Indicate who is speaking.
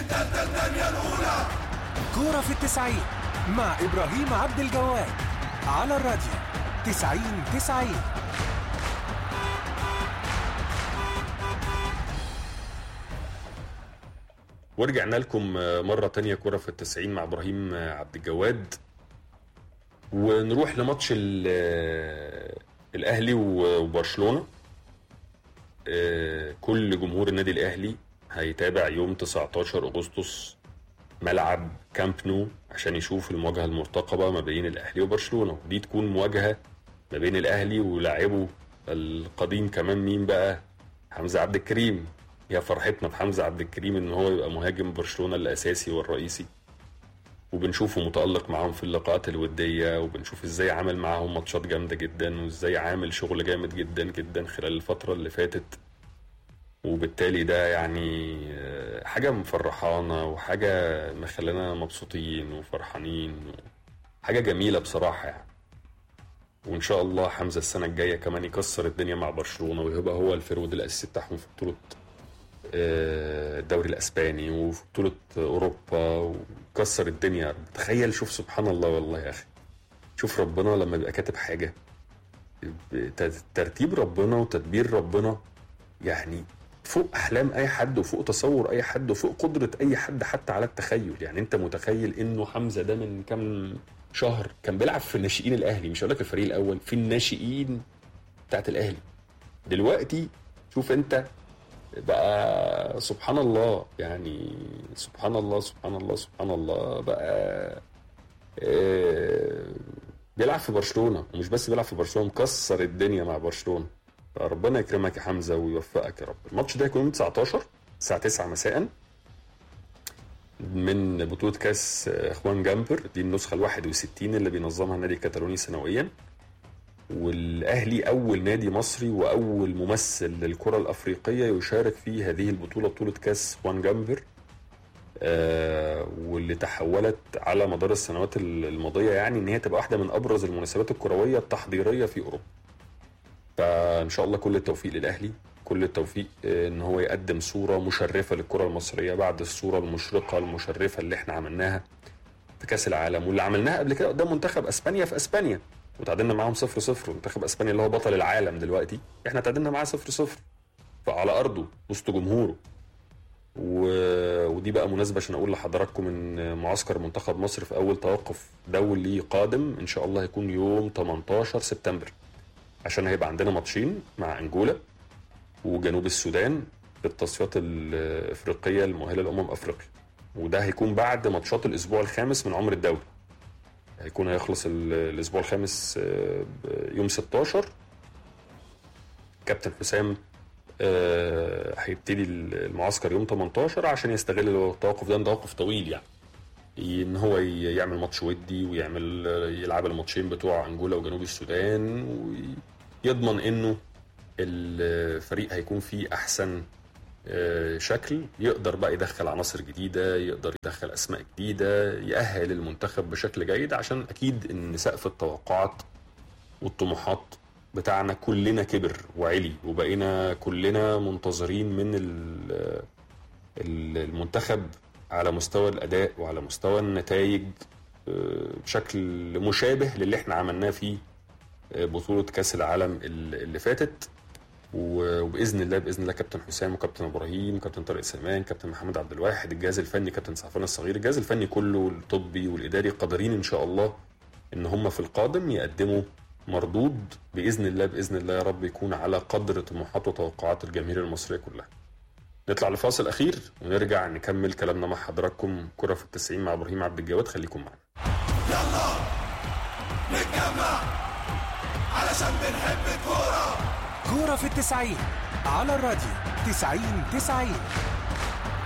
Speaker 1: كورة في التسعين مع إبراهيم عبد الجواد على الراديو تسعين تسعين
Speaker 2: ورجعنا لكم مرة تانية كرة في التسعين مع إبراهيم عبد الجواد ونروح لماتش ال- الأهلي وبرشلونة آه، كل جمهور النادي الأهلي هيتابع يوم 19 أغسطس ملعب كامب نو عشان يشوف المواجهة المرتقبة ما بين الأهلي وبرشلونة ودي تكون مواجهة ما بين الأهلي ولاعبه القديم كمان مين بقى حمزة عبد الكريم يا فرحتنا بحمزة عبد الكريم ان هو يبقى مهاجم برشلونة الاساسي والرئيسي وبنشوفه متألق معاهم في اللقاءات الودية وبنشوف ازاي عامل معاهم ماتشات جامدة جدا وازاي عامل شغل جامد جدا جدا خلال الفترة اللي فاتت وبالتالي ده يعني آه، حاجة مفرحانا وحاجة مخلانا مبسوطين وفرحانين حاجة جميلة بصراحة يعني وان شاء الله حمزة السنة الجاية كمان يكسر الدنيا مع برشلونة ويبقى هو الفرود الاساسي بتاعهم في بطولة آه، الدوري الاسباني وفي بطوله اوروبا وكسر الدنيا تخيل شوف سبحان الله والله يا اخي شوف ربنا لما بيبقى كاتب حاجه ت- ترتيب ربنا وتدبير ربنا يعني فوق احلام اي حد وفوق تصور اي حد وفوق قدره اي حد حتى على التخيل يعني انت متخيل انه حمزه ده من كام شهر كان بيلعب في ناشئين الاهلي مش هقول لك الفريق الاول في الناشئين بتاعت الاهلي دلوقتي شوف انت بقى سبحان الله يعني سبحان الله سبحان الله سبحان الله بقى آه، بيلعب في برشلونة ومش بس بيلعب في برشلونة مكسر الدنيا مع برشلونة فربنا يكرمك يا حمزة ويوفقك يا رب الماتش ده هيكون يوم 19 الساعة 9 مساء من بطولة كاس اخوان جامبر دي النسخة ال 61 اللي بينظمها النادي الكتالوني سنويا والاهلي اول نادي مصري واول ممثل للكره الافريقيه يشارك في هذه البطوله بطوله كاس وان جامبر آه واللي تحولت على مدار السنوات الماضيه يعني ان هي تبقى واحده من ابرز المناسبات الكرويه التحضيريه في اوروبا فان شاء الله كل التوفيق للاهلي كل التوفيق آه، ان هو يقدم صوره مشرفه للكره المصريه بعد الصوره المشرقه المشرفه اللي احنا عملناها في كاس العالم واللي عملناها قبل كده قدام منتخب اسبانيا في اسبانيا وتعادلنا معاهم 0 0 منتخب اسبانيا اللي هو بطل العالم دلوقتي احنا تعادلنا معاه 0 0 فعلى ارضه وسط جمهوره و... ودي بقى مناسبه عشان اقول لحضراتكم ان معسكر منتخب مصر في اول توقف دولي قادم ان شاء الله هيكون يوم 18 سبتمبر عشان هيبقى عندنا ماتشين مع انجولا وجنوب السودان في التصفيات الافريقيه المؤهله لامم افريقيا وده هيكون بعد ماتشات الاسبوع الخامس من عمر الدوري هيكون هيخلص ال- الاسبوع الخامس آه، ب- يوم 16 كابتن حسام آه، هيبتدي المعسكر يوم 18 عشان يستغل التوقف ده توقف طويل يعني ان هو ي- يعمل ماتش ودي ويعمل يلعب الماتشين بتوع انجولا وجنوب السودان ويضمن انه الفريق هيكون فيه احسن آه، شكل يقدر بقى يدخل عناصر جديده يقدر يدخل اسماء جديده يأهل المنتخب بشكل جيد عشان اكيد ان سقف التوقعات والطموحات بتاعنا كلنا كبر وعلي وبقينا كلنا منتظرين من ال- ال- المنتخب على مستوى الاداء وعلى مستوى النتائج آه، بشكل مشابه للي احنا عملناه في آه، بطولة كأس العالم ال- اللي فاتت و- وباذن الله باذن الله كابتن حسام وكابتن ابراهيم وكابتن طارق سليمان كابتن محمد عبد الواحد الجهاز الفني كابتن سعفان الصغير الجهاز الفني كله الطبي والاداري قادرين ان شاء الله ان هم في القادم يقدموا مردود باذن الله باذن الله يا رب يكون على قدر طموحات وتوقعات الجماهير المصريه كلها. نطلع لفاصل اخير ونرجع نكمل كلامنا مع حضراتكم كره في التسعين مع ابراهيم عبد الجواد خليكم معنا.
Speaker 3: نتجمع علشان بنحب الكورة
Speaker 1: كورة في التسعين على الراديو تسعين تسعين